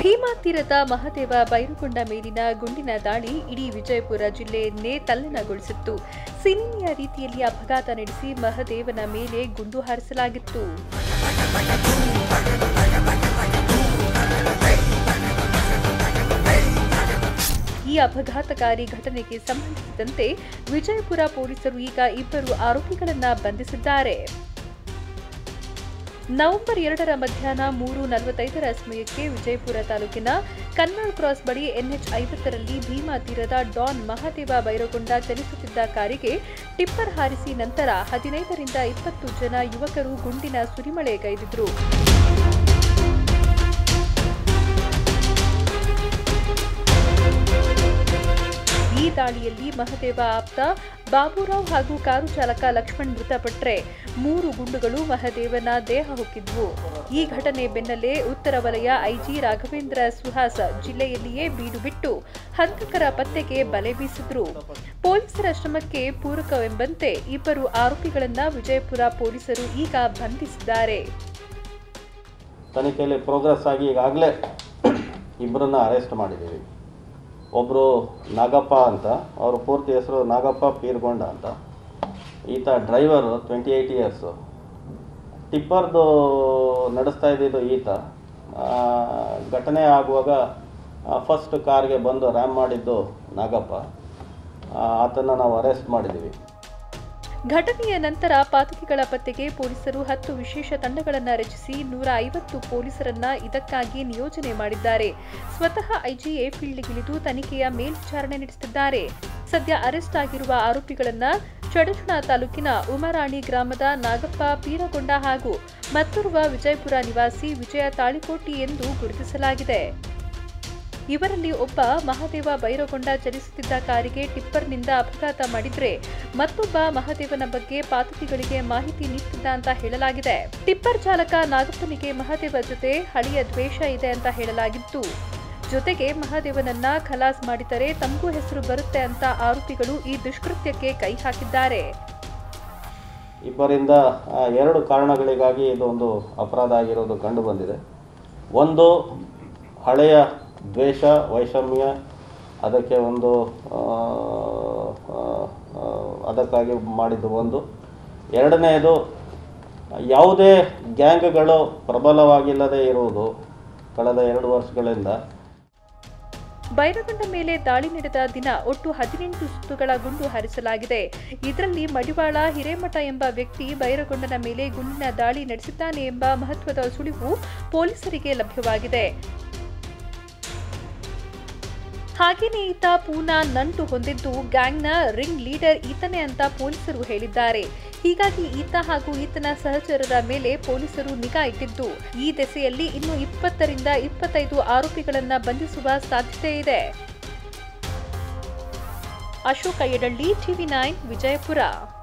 ಭೀಮಾ ತೀರದ ಮಹದೇವ ಬೈರುಗೊಂಡ ಮೇಲಿನ ಗುಂಡಿನ ದಾಳಿ ಇಡೀ ವಿಜಯಪುರ ಜಿಲ್ಲೆಯನ್ನೇ ತಲ್ಲಣಗೊಳಿಸಿತ್ತು ಸಿನಿಮೆಯ ರೀತಿಯಲ್ಲಿ ಅಪಘಾತ ನಡೆಸಿ ಮಹದೇವನ ಮೇಲೆ ಗುಂಡು ಹಾರಿಸಲಾಗಿತ್ತು ಈ ಅಪಘಾತಕಾರಿ ಘಟನೆಗೆ ಸಂಬಂಧಿಸಿದಂತೆ ವಿಜಯಪುರ ಪೊಲೀಸರು ಈಗ ಇಬ್ಬರು ಆರೋಪಿಗಳನ್ನ ಬಂಧಿಸಿದ್ದಾರೆ ನವೆಂಬರ್ ಎರಡರ ಮಧ್ಯಾಹ್ನ ಮೂರು ನಲವತ್ತೈದರ ಸಮಯಕ್ಕೆ ವಿಜಯಪುರ ತಾಲೂಕಿನ ಕನ್ನಾಳ್ ಕ್ರಾಸ್ ಬಳಿ ಎನ್ಎಚ್ ಐವತ್ತರಲ್ಲಿ ಭೀಮಾ ತೀರದ ಡಾನ್ ಮಹಾದೇವ ಬೈರಗೊಂಡ ಚಲಿಸುತ್ತಿದ್ದ ಕಾರಿಗೆ ಟಿಪ್ಪರ್ ಹಾರಿಸಿ ನಂತರ ಹದಿನೈದರಿಂದ ಇಪ್ಪತ್ತು ಜನ ಯುವಕರು ಗುಂಡಿನ ಸುರಿಮಳೆಗೈದಿದ್ರು ಈ ದಾಳಿಯಲ್ಲಿ ಮಹದೇವ ಆಪ್ತ ಬಾಬುರಾವ್ ಹಾಗೂ ಕಾರು ಚಾಲಕ ಲಕ್ಷ್ಮಣ್ ಮೃತಪಟ್ಟರೆ ಮೂರು ಗುಂಡುಗಳು ಮಹದೇವನ ದೇಹ ಹೊಕ್ಕಿದ್ವು ಈ ಘಟನೆ ಬೆನ್ನಲ್ಲೇ ಉತ್ತರ ವಲಯ ಐಜಿ ರಾಘವೇಂದ್ರ ಸುಹಾಸ್ ಜಿಲ್ಲೆಯಲ್ಲಿಯೇ ಬೀಡು ಬಿಟ್ಟು ಹಂತಕರ ಪತ್ತೆಗೆ ಬಲೆ ಬೀಸಿದ್ರು ಪೊಲೀಸರ ಶ್ರಮಕ್ಕೆ ಪೂರಕವೆಂಬಂತೆ ಇಬ್ಬರು ಆರೋಪಿಗಳನ್ನ ವಿಜಯಪುರ ಪೊಲೀಸರು ಈಗ ಬಂಧಿಸಿದ್ದಾರೆ ತನಿಖೆಯಲ್ಲಿ ಪ್ರೋಗ್ರೆಸ್ ಆಗಿ ಈಗಾಗಲೇ ಇಬ್ಬರನ್ನ ಅರೆಸ್ಟ್ ಮಾಡಿದ್ದೀವಿ ಒಬ್ಬರು ನಾಗಪ್ಪ ಅಂತ ಅವ್ರ ಪೂರ್ತಿ ಹೆಸರು ನಾಗಪ್ಪ ಪೀರ್ಗೊಂಡ ಅಂತ ಈತ ಡ್ರೈವರು ಟ್ವೆಂಟಿ ಏಯ್ಟ್ ಇಯರ್ಸು ಟಿಪ್ಪರ್ದು ನಡೆಸ್ತಾ ಇದ್ದಿದ್ದು ಈತ ಆ, ಘಟನೆ ಆಗುವಾಗ ಫಸ್ಟ್ ಕಾರ್ಗೆ ಬಂದು ರ್ಯಾಮ್ ಮಾಡಿದ್ದು ನಾಗಪ್ಪ ಆ, ಆತನ ನಾವು ಅರೆಸ್ಟ್ ಮಾಡಿದ್ದೀವಿ ಘಟನೆಯ ನಂತರ ಪಾತಕಿಗಳ ಪತ್ತೆಗೆ ಪೊಲೀಸರು ಹತ್ತು ವಿಶೇಷ ತಂಡಗಳನ್ನು ರಚಿಸಿ ನೂರ ಐವತ್ತು ಪೊಲೀಸರನ್ನ ಇದಕ್ಕಾಗಿ ನಿಯೋಜನೆ ಮಾಡಿದ್ದಾರೆ ಸ್ವತಃ ಐಜಿಎ ಫೀಲ್ಡ್ಗಿಳಿದು ತನಿಖೆಯ ಮೇಲ್ವಿಚಾರಣೆ ನಡೆಸುತ್ತಿದ್ದಾರೆ ಸದ್ಯ ಅರೆಸ್ಟ್ ಆಗಿರುವ ಆರೋಪಿಗಳನ್ನ ಚಡಚಣ ತಾಲೂಕಿನ ಉಮರಾಣಿ ಗ್ರಾಮದ ನಾಗಪ್ಪ ಪೀರಗೊಂಡ ಹಾಗೂ ಮತ್ತೋರ್ವ ವಿಜಯಪುರ ನಿವಾಸಿ ವಿಜಯ ತಾಳಿಕೋಟಿ ಎಂದು ಗುರುತಿಸಲಾಗಿದೆ ಇವರಲ್ಲಿ ಒಬ್ಬ ಮಹಾದೇವ ಬೈರಗೊಂಡ ಚಲಿಸುತ್ತಿದ್ದ ಕಾರಿಗೆ ಟಿಪ್ಪರ್ನಿಂದ ಅಪಘಾತ ಮಾಡಿದ್ರೆ ಮತ್ತೊಬ್ಬ ಮಹಾದೇವನ ಬಗ್ಗೆ ಪಾತಕಿಗಳಿಗೆ ಮಾಹಿತಿ ನೀಡುತ್ತಿದ್ದ ಅಂತ ಹೇಳಲಾಗಿದೆ ಟಿಪ್ಪರ್ ಚಾಲಕ ನಾಗಪ್ಪನಿಗೆ ಮಹಾದೇವ ಜೊತೆ ಹಳೆಯ ದ್ವೇಷ ಇದೆ ಅಂತ ಹೇಳಲಾಗಿತ್ತು ಜೊತೆಗೆ ಮಹಾದೇವನನ್ನ ಖಲಾಸ್ ಮಾಡಿದರೆ ತಮಗೂ ಹೆಸರು ಬರುತ್ತೆ ಅಂತ ಆರೋಪಿಗಳು ಈ ದುಷ್ಕೃತ್ಯಕ್ಕೆ ಕೈ ಹಾಕಿದ್ದಾರೆ ಇಬ್ಬರಿಂದ ಆ, ಎರಡು ಕಾರಣಗಳಿಗಾಗಿ ಇದು ಒಂದು ಅಪರಾಧ ಆಗಿರೋದು ಕಂಡು ಬಂದಿದೆ ಒಂದು ಹಳೆಯ ದ್ವೇಷ ವೈಷಮ್ಯ ಅದಕ್ಕೆ ಒಂದು ಆ, ಆ, ಆ, ಅದಕ್ಕಾಗಿ ಮಾಡಿದ್ದು ಒಂದು ಎರಡನೆಯದು ಯಾವುದೇ ಗ್ಯಾಂಗ್ಗಳು ಪ್ರಬಲವಾಗಿಲ್ಲದೆ ಇರುವುದು ಕಳೆದ ಎರಡು ವರ್ಷಗಳಿಂದ ಬೈರಗೊಂಡ ಮೇಲೆ ದಾಳಿ ನಡೆದ ದಿನ ಒಟ್ಟು ಹದಿನೆಂಟು ಸುತ್ತುಗಳ ಗುಂಡು ಹಾರಿಸಲಾಗಿದೆ ಇದರಲ್ಲಿ ಮಡಿವಾಳ ಹಿರೇಮಠ ಎಂಬ ವ್ಯಕ್ತಿ ಬೈರಗೊಂಡನ ಮೇಲೆ ಗುಂಡಿನ ದಾಳಿ ನಡೆಸಿದ್ದಾನೆ ಎಂಬ ಮಹತ್ವದ ಸುಳಿವು ಪೊಲೀಸರಿಗೆ ಲಭ್ಯವಾಗಿದೆ ಹಾಗೇನೇ ಈತ ಪೂನಾ ನಂಟು ಹೊಂದಿದ್ದು ಗ್ಯಾಂಗ್ನ ರಿಂಗ್ ಲೀಡರ್ ಈತನೇ ಅಂತ ಪೊಲೀಸರು ಹೇಳಿದ್ದಾರೆ ಹೀಗಾಗಿ ಈತ ಹಾಗೂ ಈತನ ಸಹಚರರ ಮೇಲೆ ಪೊಲೀಸರು ನಿಗಾ ಇಟ್ಟಿದ್ದು ಈ ದೆಸೆಯಲ್ಲಿ ಇನ್ನು ಇಪ್ಪತ್ತರಿಂದ ಇಪ್ಪತ್ತೈದು ಆರೋಪಿಗಳನ್ನ ಬಂಧಿಸುವ ಸಾಧ್ಯತೆ ಇದೆ ಅಶೋಕ ಯಡಳ್ಳಿ ಟಿವಿ ನೈನ್ ವಿಜಯಪುರ